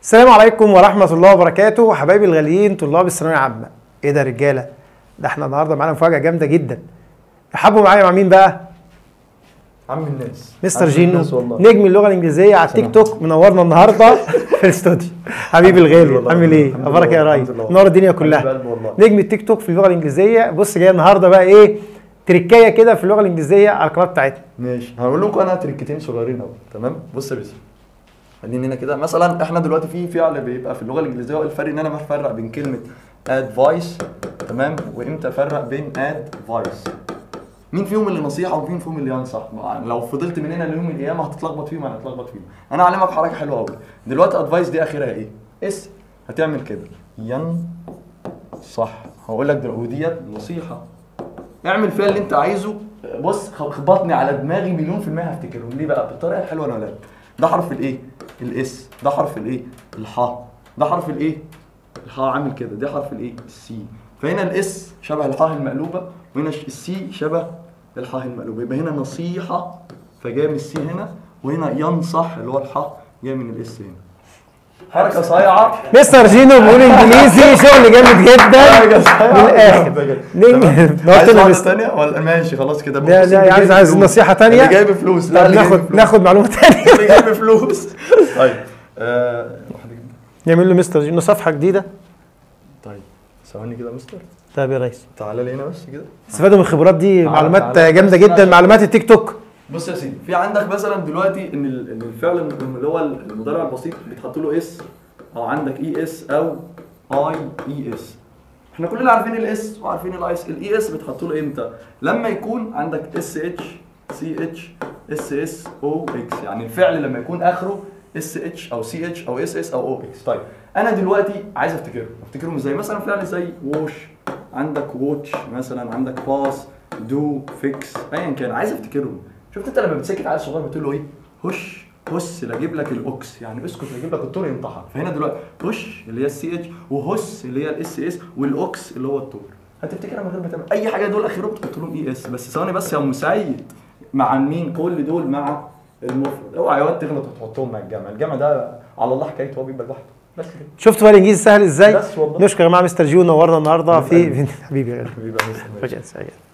السلام عليكم ورحمة الله وبركاته حبايبي الغاليين طلاب الثانوية العامة ايه ده يا رجالة ده احنا النهاردة معانا مفاجأة جامدة جدا حبوا معايا مع مين بقى عم الناس مستر عم جينو الناس والله نجم اللغة الإنجليزية على التيك توك منورنا النهاردة في الاستوديو حبيبي الغالي والله. عامل ايه الحمد اخبارك لله، يا ريس الحمد لله. منور الدنيا حبيب كلها قلبي والله. نجم التيك توك في اللغة الإنجليزية بص جاي النهاردة بقى ايه تركاية كده في اللغة الإنجليزية على القناة بتاعتنا ماشي هقول لكم انا تريكتين صغيرين اهو تمام بص يا باشا خلينا هنا كده مثلا احنا دلوقتي في فعل بيبقى في اللغه الانجليزيه هو الفرق ان انا بفرق بين كلمه ادفايس تمام وامتى افرق بين ادفايس مين فيهم اللي نصيحه ومين فيهم اللي ينصح ما- لو فضلت من هنا ليوم القيامه هتتلخبط فيهم انا هتلخبط فيهم انا اعلمك حركه حلوه قوي دلوقتي ادفايس دي اخرها ايه اس هتعمل كده ين صح هقول لك دلوقتي وديت نصيحه اعمل فيها اللي انت عايزه بص خبطني على دماغي مليون في المية هفتكرهم ليه بقى بالطريقة الحلوة انا ولا ده حرف الايه الاس ده حرف الايه الحاء ده حرف الايه الحاء عامل كده ده حرف الايه السي فهنا الاس شبه الحاء المقلوبة وهنا ش- السي شبه الحاء المقلوبة يبقى هنا نصيحة فجاي من السي هنا وهنا ينصح اللي هو الحاء جاي من الاس هنا حركة صايعة مستر جينو بيقول انجليزي شغل جامد جدا من الاخر نجم عايز نورتنا واحدة مستر تانية ولا ماشي خلاص كده لا بص لا اللي عايز جايب عايز فلوس. نصيحة تانية اللي جايب فلوس لا طب اللي جايب ناخد فلوس. ناخد معلومة تانية اللي جايب فلوس طيب آه، واحدة كده. يعمل له مستر جينو صفحة جديدة طيب ثواني كده يا مستر طيب يا ريس تعالى لي هنا بس كده استفادوا من الخبرات دي تعالى- معلومات تعالى. جامدة جدا معلومات التيك توك بص يا سيدي في عندك مثلا دلوقتي ان ال- ان الفعل الم- اللي هو المضارع البسيط بيتحط له اس او عندك اي اس او اي اي اس احنا كلنا عارفين الاس وعارفين الاي اس الاي اس بتحط له امتى لما يكون عندك اس اتش سي اتش اس اس او اكس يعني الفعل لما يكون اخره اس اتش او سي اتش او اس اس او او اكس طيب انا دلوقتي عايز افتكرهم افتكرهم ازاي مثلا فعل زي ووش عندك ووتش مثلا عندك باس دو فيكس ايا كان عايز افتكرهم شفت انت لما بتسكت عيل صغير بتقول له ايه هش هس لا اجيب لك الاوكس يعني اسكت لا اجيب لك الطور ينطحك فهنا دلوقتي هش اللي هي السي اتش وهس اللي هي الاس اس والاوكس اللي هو الطور هتفتكرها من غير ما تعمل اي حاجه دول اخرهم بتحط لهم اي اس بس ثواني بس يا ام سيد مع مين كل دول مع المفرد اوعى يا واد تغلط وتحطهم مع الجمع الجمع ده على الله حكايته هو بيبقى لوحده بس كده شفتوا بقى الانجليزي سهل ازاي بس والله. نشكر يا جماعة مستر جينو نورنا النهاردة في حبيبي يا غالي بيبقى مستر فجأة سعيد